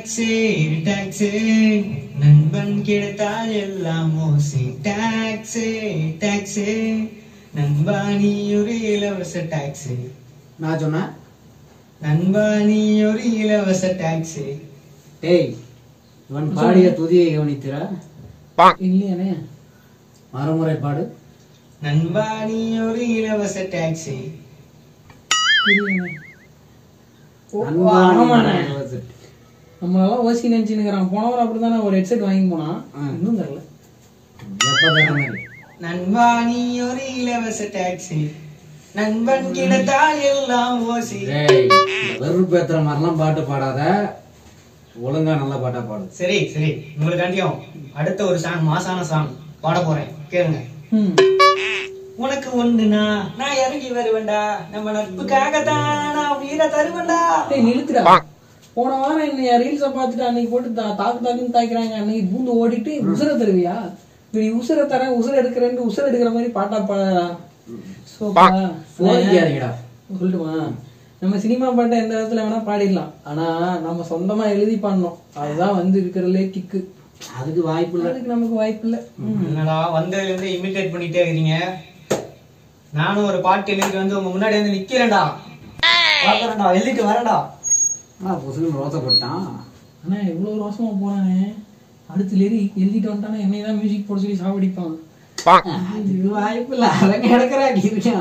Taxi taxi நண்பன் கிடைத்தால் எல்லாம் ஓசி டாக்ஸி டாக்ஸி நண்பா நீ ஒரு இலவச டாக்ஸி நான் சொன்னேன் நண்பா நீ ஒரு இலவச டாக்ஸி டேய் இவன் பாடிய துதியை கவனித்திரா இல்லையானே மறுமுறை பாடு நண்பா நீ ஒரு இலவச டாக்ஸி புரியலையானே. ஓ, அன்பான ஆமாண்ணே. இலவச- நம்மளெல்லாம் ஓசி நினைச்சுன்னுக்கிறான் போனவர் அப்படிதானே ஒரு ஹெட்செட் வாங்கி போனான் ம். இன்னும் தரல எப்ப தர மாதிரி நண்பா நீ ஒரு இலவச டாக்ஸி நண்பன் கிடைத்தால் எல்லாம் ஓசி டேய் வெறுப்பேத்துற மாதிரிலாம் பாட்டு பாடாத ஒழுங்கா நல்ல பாட்டா பாடு சரி சரி உங்களுக்காண்டியும் அடுத்த ஒரு சாங் மாசான சாங் பாட போறேன் கேளுங்க ம் உனக்கு ஒண்ணுனா நான் இறங்கி வருவேன்டா நம்ம நட்புக்காக தான் நான் உயிரை தருவேன்டா டேய் நிறுத்துடா போன வாரம் என்ன ரீல்ஸை பார்த்துட்டு அன்னைக்கு போட்டு தா- தாக்கு தாக்குன்னு தாக்கிறாங்க அன்னைக்கு பூந்து ஓடிட்டு உசுர தருவியா இப்படி உசுர தரேன் உசுர எடுக்கிறேன்னு உசுர எடுக்கிற மாதிரி பாட்டா பாடா சோப்பா சோதிக்காதீங்கடா சொல்லட்டுமா நம்ம சினிமா பாட்டை எந்த இடத்துல வேணா பாடிடலாம் ஆனா நம்ம சொந்தமா எழுதி பாடணும் அதுதான் வந்து இருக்கிறதுலே கிக்கு அதுக்கு வாய்ப்பு இல்ல அதுக்கு நமக்கு வாய்ப்பு இல்ல என்னடா வந்ததுல இருந்து இமிட்டேட் பண்ணிட்டே இருக்கீங்க நானும் ஒரு பாட்டு எழுதிட்டு வந்து உங்க முன்னாடி வந்து நிக்கிறேன்டா பாக்குறேன்டா எழுதிட்டு வரேன்டா ஆ புசுன்னு ரோசை போட்டான் ஆனா எவ்வளவு ரோசமா போனானே அடுத்து லேரி எழுதிட்டு வந்துட்டானா என்னை தான் மியூசிக் போட சொல்லி சாவடிப்பான் அதுக்கு வாய்ப்பு இல்ல அவன் கிடக்குறா இருக்கேன்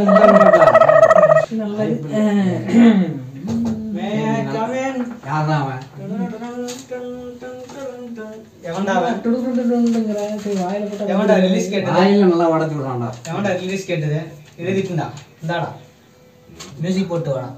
நல்லது May I come in? யார்தான் அவன் எவன்டா அவன்? டுடுடுடுடுடுங்கிற, சரி, வாயில போட்டா எவன்டா ரிலீஸ் கேட்டது வாயில நல்லா உடச்சு விடுறான்டா எவன்டா ரிலீஸ் கேட்டது எழுதிட்டுண்டா இந்தாடா மியூசிக் போட்டு வாடா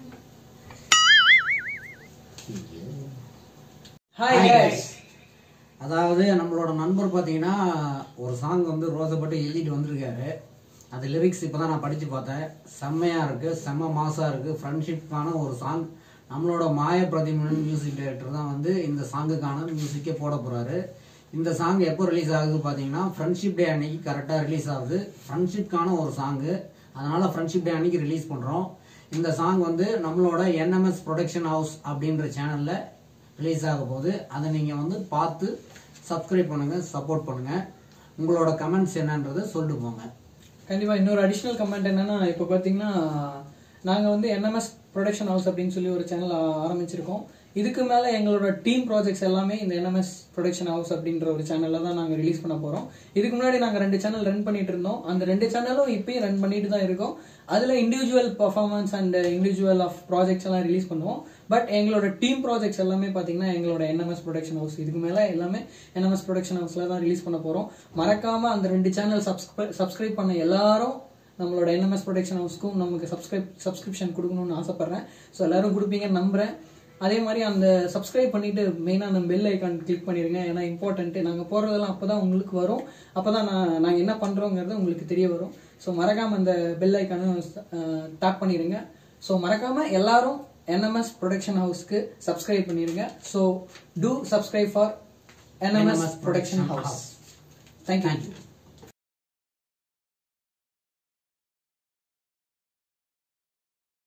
ஹாய் guys அதாவது நம்மளோட நண்பர் பார்த்தீங்கன்னா ஒரு சாங் வந்து ரோசப்பட்டு எழுதிட்டு வந்திருக்காரு அது லிரிக்ஸ் இப்போ தான் நான் படித்து பார்த்தேன் செம்மையாக இருக்குது செம்ம மாசாக இருக்குது ஃப்ரெண்ட்ஷிப்கான ஒரு சாங் நம்மளோட மாய பிரதிமன் மியூசிக் டைரக்டர் தான் வந்து இந்த சாங்குக்கான மியூசிக்கே போட போகிறாரு இந்த சாங் எப்போ ரிலீஸ் ஆகுது பார்த்தீங்கன்னா ஃப்ரெண்ட்ஷிப் டே அன்னைக்கு கரெக்டாக ரிலீஸ் ஆகுது ஃப்ரெண்ட்ஷிப்கான ஒரு சாங்கு அதனால் ஃப்ரெண்ட்ஷிப் டே அன்னைக்கு ரிலீஸ் பண்ணுறோம் இந்த சாங் வந்து நம்மளோட என்எம்எஸ் ப்ரொடக்ஷன் ஹவுஸ் அப்படின்ற சேனலில் ரிலீஸ் ஆக போகுது அதை நீங்கள் வந்து பார்த்து சப்ஸ்கிரைப் பண்ணுங்கள் சப்போர்ட் பண்ணுங்கள் உங்களோட கமெண்ட்ஸ் என்னன்றதை சொல்லிட்டு போங்க கண்டிப்பா இன்னொரு அடிஷ்னல் கமெண்ட் என்னன்னா இப்போ பாத்தீங்கன்னா நாங்க வந்து என்எம்எஸ் ப்ரொடக்ஷன் ஹவுஸ் அப்படின்னு சொல்லி ஒரு சேனல் ஆரம்பிச்சிருக்கோம் இதுக்கு மேல எங்களோட டீம் ப்ராஜெக்ட்ஸ் எல்லாமே இந்த என்எம்எஸ் ப்ரொடக்ஷன் ஹவுஸ் அப்படின்ற ஒரு சேனல்ல தான் நாங்க ரிலீஸ் பண்ண போறோம் இதுக்கு முன்னாடி நாங்க ரெண்டு சேனல் ரன் பண்ணிட்டு இருந்தோம் அந்த ரெண்டு சேனலும் இப்பயும் ரன் பண்ணிட்டு தான் இருக்கோம் அதுல individual performance and individual of projects எல்லாம் ரிலீஸ் பண்ணுவோம் பட் எங்களோட டீம் ப்ராஜெக்ட்ஸ் எல்லாமே பாத்தீங்கன்னா எங்களோட என்எம்எஸ் ப்ரொடக்ஷன் ஹவுஸ் இதுக்கு மேல எல்லாமே என்எம்எஸ் ப்ரொடக்ஷன் ஹவுஸ்ல தான் ரிலீஸ் பண்ண போறோம் மறக்காம அந்த ரெண்டு சேனல் சப்ஸ்கிரைப் பண்ண எல்லாரும் நம்மளோட என்எம்எஸ் ப்ரொடக்ஷன் ஹவுஸ்க்கும் நமக்கு சப்ஸ்கிரைப் சப்ஸ்கிரிப்ஷன் கொடுக்கணும்னு ஆசைப்படுறேன் ஸோ எல்லாரும் கொடுப்பீங்கன்னு நம்புறேன் அதே மாதிரி அந்த சப்ஸ்கிரைப் பண்ணிட்டு மெயினாக அந்த பெல் ஐக்கான் கிளிக் பண்ணிருங்க ஏன்னா இம்பார்ட்டன்ட் நாங்கள் போடுறதெல்லாம் அப்போ தான் உங்களுக்கு வரும் அப்போ தான் நான் நாங்கள் என்ன பண்ணுறோங்கிறது உங்களுக்கு தெரிய வரும் ஸோ மறக்காம அந்த பெல் ஐக்கானும் டேப் பண்ணிடுங்க ஸோ மறக்காம எல்லாரும் என்எம்எஸ் ப்ரொடக்ஷன் ஹவுஸ்க்கு சப்ஸ்கிரைப் பண்ணிருங்க so to subscribe for NMS production house thank you